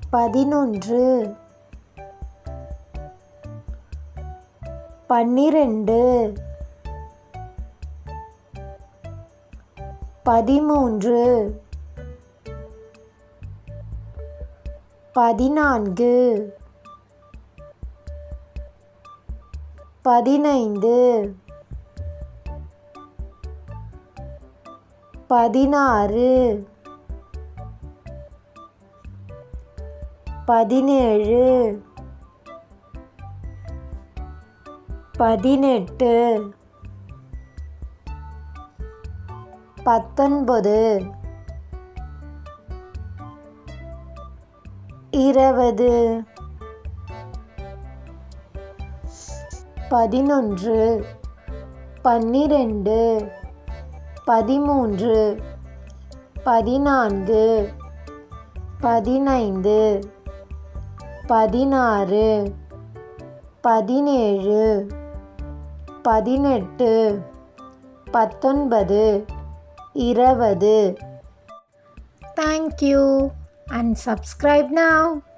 பதினொன்று பன்னிரண்டு பதிமூன்று பதினான்கு பதினைந்து பதினாறு பதினேழு பதினெட்டு பத்தொன்பது இருபது பதினொன்று பன்னிரெண்டு பதிமூன்று பதினான்கு பதினைந்து பதினாறு பதினேழு பதினெட்டு பத்தொன்பது இருபது தேங்க்யூ அண்ட் சப்ஸ்கிரைப் now